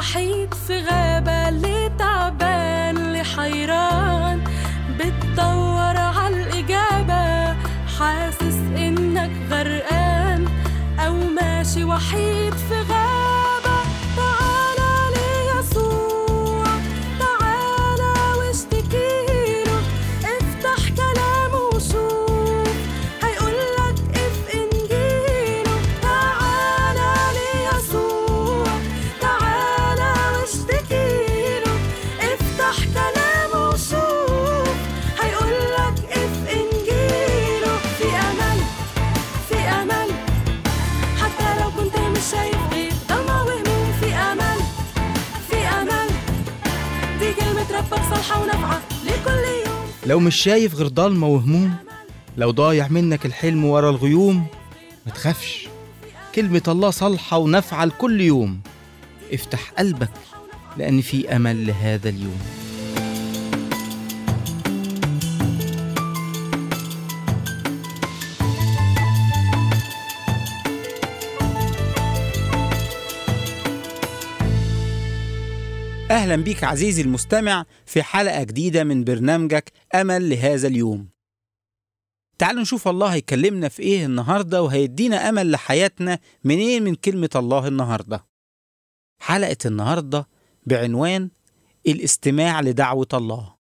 وحيد في غابة اللي تعبان اللي حيران بتدور عالإجابة حاسس إنك غرقان أو ماشي وحيد في غابة تعالى ليسوع تعالى واشتكيله افتح كلامه وشوف هيقولك اف انجيله تعالى ليسوع تعالى واشتكيله افتح كلامه وشوف هيقولك اف انجيله في امل في امل حتى لو كنت مش شايف غير ضلمة وهموم في امل في امل دي كلمة ربك صالحة ونافعة لكل يوم لو مش شايف غير ضلمة وهموم لو ضايع منك الحلم ورا الغيوم ما تخافش كلمة الله صالحة ونافعة لكل يوم افتح قلبك لأن في أمل لهذا اليوم أهلا بيك عزيزي المستمع في حلقة جديدة من برنامجك أمل لهذا اليوم تعالوا نشوف الله هيكلمنا في إيه النهاردة وهيدينا أمل لحياتنا منين من كلمة الله النهاردة حلقة النهاردة بعنوان الاستماع لدعوة الله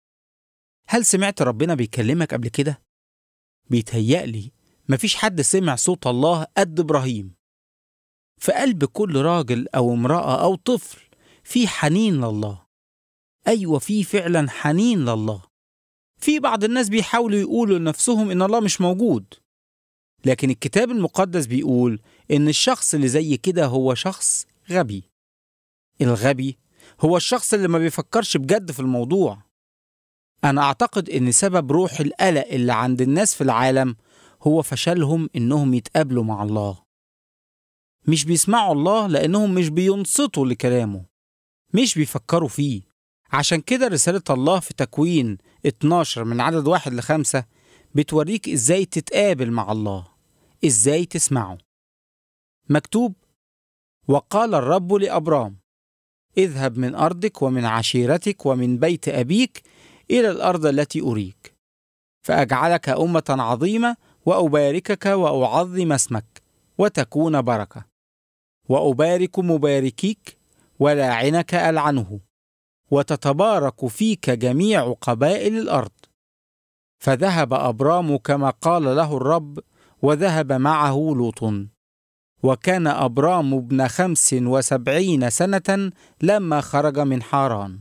هل سمعت ربنا بيكلمك قبل كده؟ بيتهيألي مفيش حد سمع صوت الله قد إبراهيم في قلب كل راجل أو امرأة أو طفل في حنين لله أيوة في فعلا حنين لله في بعض الناس بيحاولوا يقولوا لنفسهم إن الله مش موجود لكن الكتاب المقدس بيقول إن الشخص اللي زي كده هو شخص غبي الغبي هو الشخص اللي ما بيفكرش بجد في الموضوع أنا أعتقد إن سبب روح القلق اللي عند الناس في العالم هو فشلهم إنهم يتقابلوا مع الله مش بيسمعوا الله لأنهم مش بينصتوا لكلامه مش بيفكروا فيه عشان كده رسالة الله في تكوين 12 من عدد واحد لخمسة بتوريك ازاي تتقابل مع الله ازاي تسمعه مكتوب وقال الرب لأبرام اذهب من أرضك ومن عشيرتك ومن بيت أبيك إلى الأرض التي أريك فأجعلك أمة عظيمة وأباركك وأعظم اسمك وتكون بركة وأبارك مباركيك ولاعنك ألعنه وتتبارك فيك جميع قبائل الأرض فذهب أبرام كما قال له الرب وذهب معه لوط وكان أبرام ابن خمس وسبعين سنة لما خرج من حاران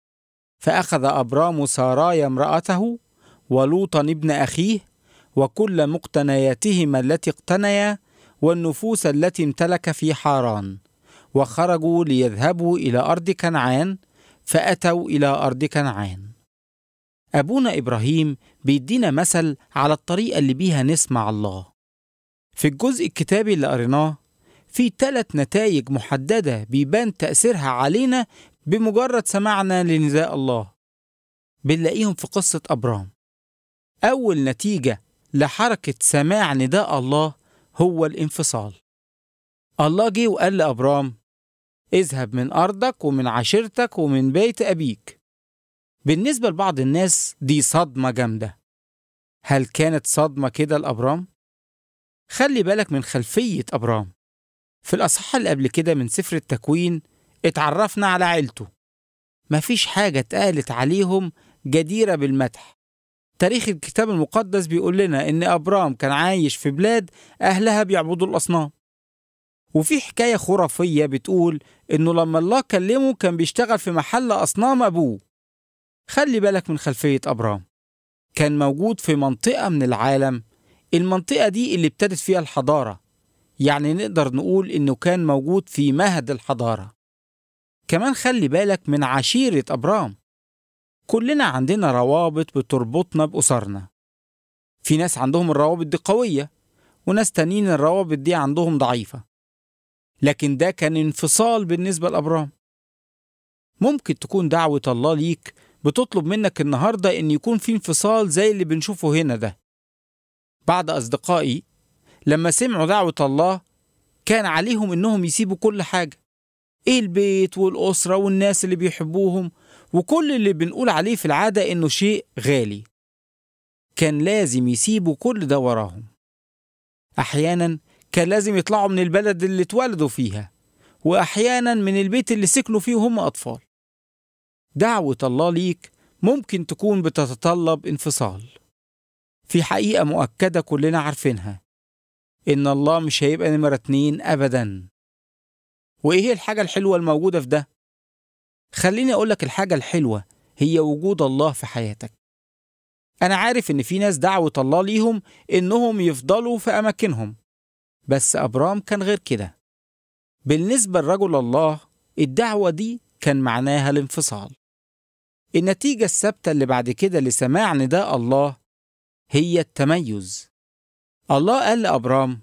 فأخذ أبرام ساراي امرأته ولوطا ابن أخيه وكل مقتنياتهما التي اقتنيا والنفوس التي امتلك في حاران وخرجوا ليذهبوا إلى أرض كنعان فأتوا إلى أرض كنعان أبونا إبراهيم بيدينا مثل على الطريقة اللي بيها نسمع الله في الجزء الكتابي اللي قريناه في ثلاث نتائج محددة بيبان تأثيرها علينا بمجرد سماعنا لنداء الله بنلاقيهم في قصة أبرام أول نتيجة لحركة سماع نداء الله هو الانفصال الله جه وقال لأبرام اذهب من أرضك ومن عشيرتك ومن بيت أبيك بالنسبة لبعض الناس دي صدمة جامدة هل كانت صدمة كده لأبرام؟ خلي بالك من خلفية أبرام في الأصحاح اللي قبل كده من سفر التكوين اتعرفنا على عيلته مفيش حاجة اتقالت عليهم جديرة بالمدح تاريخ الكتاب المقدس بيقول لنا إن أبرام كان عايش في بلاد أهلها بيعبدوا الأصنام وفي حكاية خرافية بتقول إنه لما الله كلمه كان بيشتغل في محل أصنام أبوه خلي بالك من خلفية أبرام كان موجود في منطقة من العالم المنطقة دي اللي ابتدت فيها الحضارة يعني نقدر نقول إنه كان موجود في مهد الحضارة كمان خلي بالك من عشيرة أبرام كلنا عندنا روابط بتربطنا بأسرنا في ناس عندهم الروابط دي قوية وناس تانيين الروابط دي عندهم ضعيفة لكن ده كان انفصال بالنسبة لأبرام ممكن تكون دعوة الله ليك بتطلب منك النهاردة إن يكون في انفصال زي اللي بنشوفه هنا ده بعض أصدقائي لما سمعوا دعوة الله كان عليهم إنهم يسيبوا كل حاجة إيه البيت والأسرة والناس اللي بيحبوهم وكل اللي بنقول عليه في العادة إنه شيء غالي كان لازم يسيبوا كل ده وراهم أحيانا كان لازم يطلعوا من البلد اللي اتولدوا فيها وأحيانا من البيت اللي سكنوا فيه وهم أطفال دعوة الله ليك ممكن تكون بتتطلب انفصال في حقيقة مؤكدة كلنا عارفينها إن الله مش هيبقى نمرة اتنين أبدا وإيه هي الحاجة الحلوة الموجودة في ده؟ خليني أقولك الحاجة الحلوة هي وجود الله في حياتك أنا عارف إن في ناس دعوة الله ليهم إنهم يفضلوا في أماكنهم بس أبرام كان غير كده بالنسبة لرجل الله الدعوة دي كان معناها الانفصال النتيجة الثابتة اللي بعد كده لسماع نداء الله هي التميز الله قال لأبرام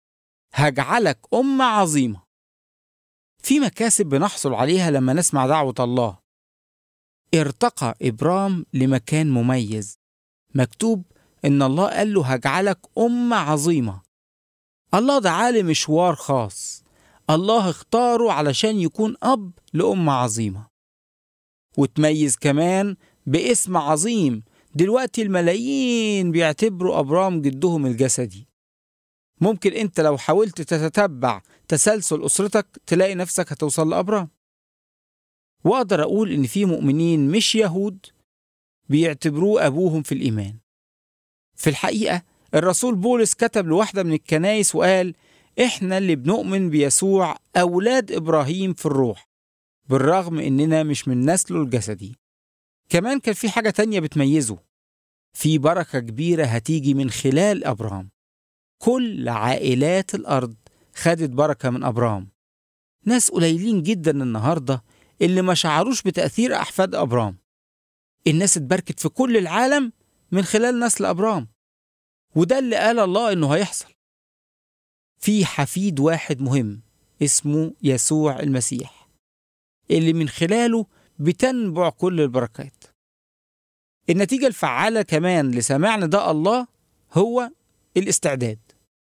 هجعلك أمة عظيمة في مكاسب بنحصل عليها لما نسمع دعوة الله ارتقى إبرام لمكان مميز مكتوب إن الله قال له هجعلك أمة عظيمة الله دعاه لمشوار خاص الله اختاره علشان يكون أب لأمة عظيمة وتميز كمان باسم عظيم دلوقتي الملايين بيعتبروا أبرام جدهم الجسدي ممكن أنت لو حاولت تتتبع تسلسل أسرتك تلاقي نفسك هتوصل لأبرام وأقدر أقول إن في مؤمنين مش يهود بيعتبروه أبوهم في الإيمان في الحقيقة الرسول بولس كتب لواحدة من الكنايس وقال إحنا اللي بنؤمن بيسوع أولاد إبراهيم في الروح بالرغم إننا مش من نسله الجسدي كمان كان في حاجة تانية بتميزه في بركة كبيرة هتيجي من خلال أبرام كل عائلات الأرض خدت بركة من أبرام ناس قليلين جدا النهاردة اللي ما شعروش بتأثير أحفاد أبرام الناس اتبركت في كل العالم من خلال نسل أبرام وده اللي قال الله إنه هيحصل في حفيد واحد مهم اسمه يسوع المسيح اللي من خلاله بتنبع كل البركات النتيجة الفعالة كمان لسماع نداء الله هو الاستعداد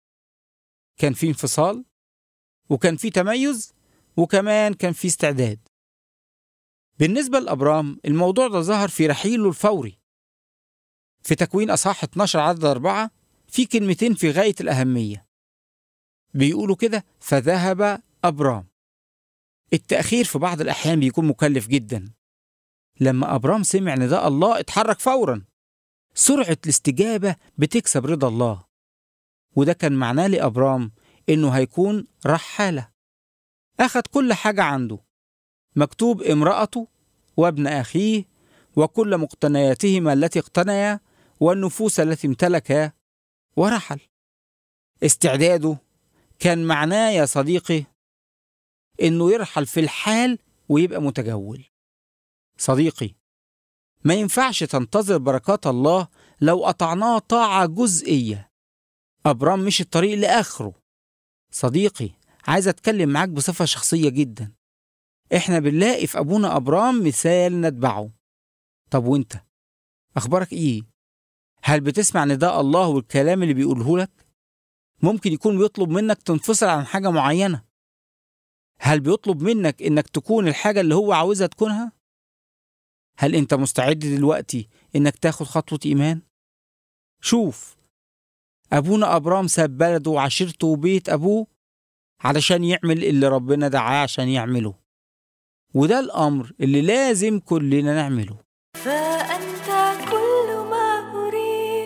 كان في انفصال وكان في تميز وكمان كان في استعداد بالنسبة لأبرام الموضوع ده ظهر في رحيله الفوري في تكوين أصحاح 12 عدد أربعة في كلمتين في غاية الأهمية بيقولوا كده فذهب أبرام التأخير في بعض الأحيان بيكون مكلف جدا لما أبرام سمع نداء الله اتحرك فورا سرعة الاستجابة بتكسب رضا الله وده كان معناه لأبرام إنه هيكون رحالة أخد كل حاجة عنده مكتوب امرأته وابن أخيه وكل مقتنياتهما التي اقتنيا والنفوس التي امتلكا ورحل استعداده كان معناه يا صديقي انه يرحل في الحال ويبقى متجول صديقي ما ينفعش تنتظر بركات الله لو قطعناه طاعة جزئية أبرام مش الطريق لآخره صديقي عايز أتكلم معاك بصفة شخصية جدا إحنا بنلاقي في أبونا أبرام مثال نتبعه طب وإنت أخبارك إيه؟ هل بتسمع نداء الله والكلام اللي بيقوله لك؟ ممكن يكون بيطلب منك تنفصل عن حاجة معينة هل بيطلب منك إنك تكون الحاجة اللي هو عاوزها تكونها؟ هل أنت مستعد دلوقتي إنك تاخد خطوة إيمان؟ شوف أبونا أبرام ساب بلده وعشيرته وبيت أبوه علشان يعمل اللي ربنا دعاه عشان يعمله وده الأمر اللي لازم كلنا نعمله فأنت كل ما أريد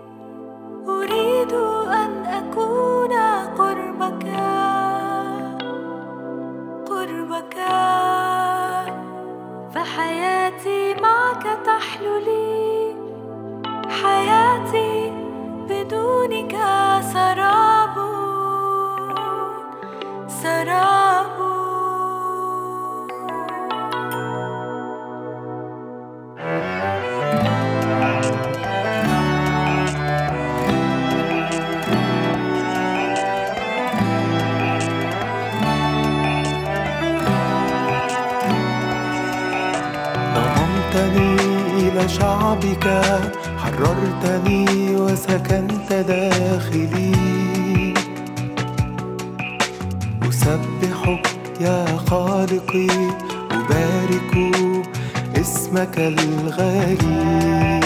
أريد أن أكون قربك قربك فحياتي معك تحلو لي حياتي بدونك سراب سراب ضممتني إلى شعبك حررتني وسكنت داخلي أسبحك يا خالقي أبارك اسمك الغالي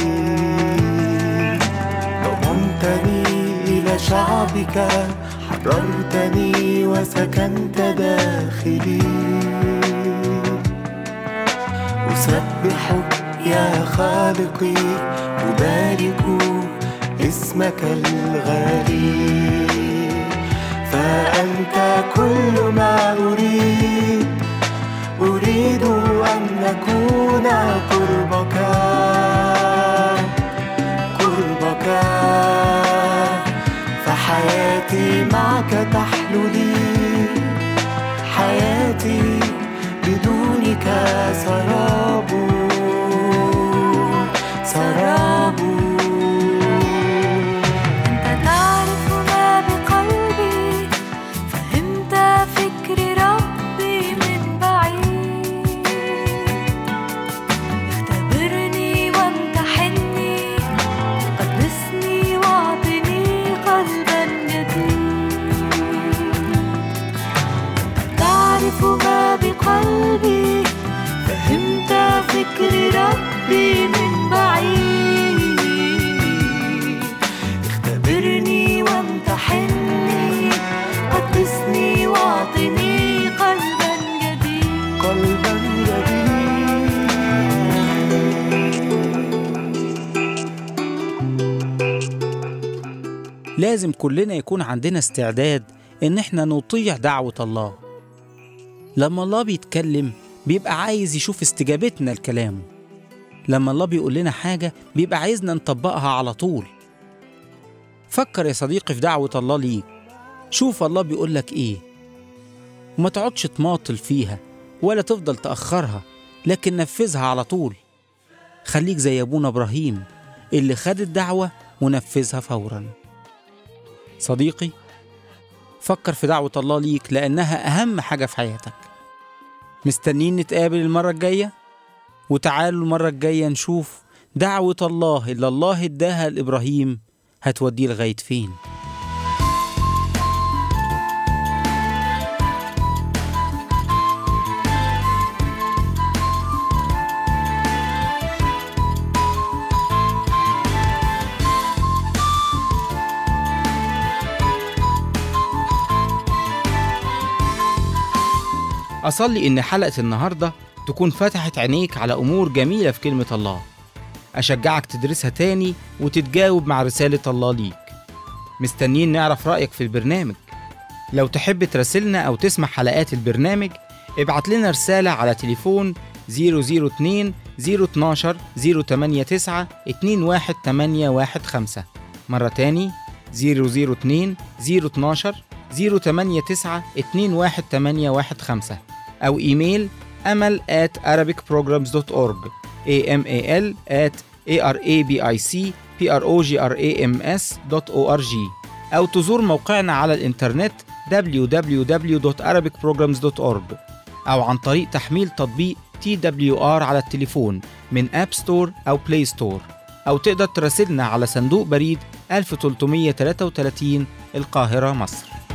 ضممتني إلى شعبك حررتني وسكنت داخلي أسبحك يا خالقي أبارك اسمك الغالي فأنت كل ما أريد أريد أن أكون قربك قربك فحياتي معك تحلو لي حياتي بدونك سراب سراب أنت تعرف ما بقلبي فهمت فكر ربي من بعيد اختبرني وامتحني قدسني واعطني قلبا جديد أنت تعرف ما بقلبي فهمت فكر ربي من بعيد اختبرني وامتحني قدسني واعطني قلبا جديد قلبا جديد لازم كلنا يكون عندنا استعداد إن إحنا نطيع دعوة الله لما الله بيتكلم بيبقى عايز يشوف استجابتنا لكلامه لما الله بيقول لنا حاجة بيبقى عايزنا نطبقها على طول فكر يا صديقي في دعوة الله ليك شوف الله بيقول لك إيه وما تقعدش تماطل فيها ولا تفضل تأخرها لكن نفذها على طول خليك زي أبونا إبراهيم اللي خد الدعوة ونفذها فوراً صديقي فكر في دعوة الله ليك لأنها أهم حاجة في حياتك مستنيين نتقابل المرة الجاية وتعالوا المرة الجاية نشوف دعوة الله اللي الله اداها لإبراهيم هتوديه لغاية فين أصلي إن حلقة النهاردة تكون فتحت عينيك على أمور جميلة في كلمة الله أشجعك تدرسها تاني وتتجاوب مع رسالة الله ليك مستنيين نعرف رأيك في البرنامج لو تحب تراسلنا أو تسمع حلقات البرنامج ابعت لنا رسالة على تليفون 002 012 089 21815 مرة تاني 002 012 089 21815 أو إيميل أمل at arabicprograms.org amal at arabicprograms.org أو تزور موقعنا على الإنترنت www.arabicprograms.org أو عن طريق تحميل تطبيق TWR على التليفون من أب ستور أو بلاي ستور أو تقدر تراسلنا على صندوق بريد 1333 القاهرة مصر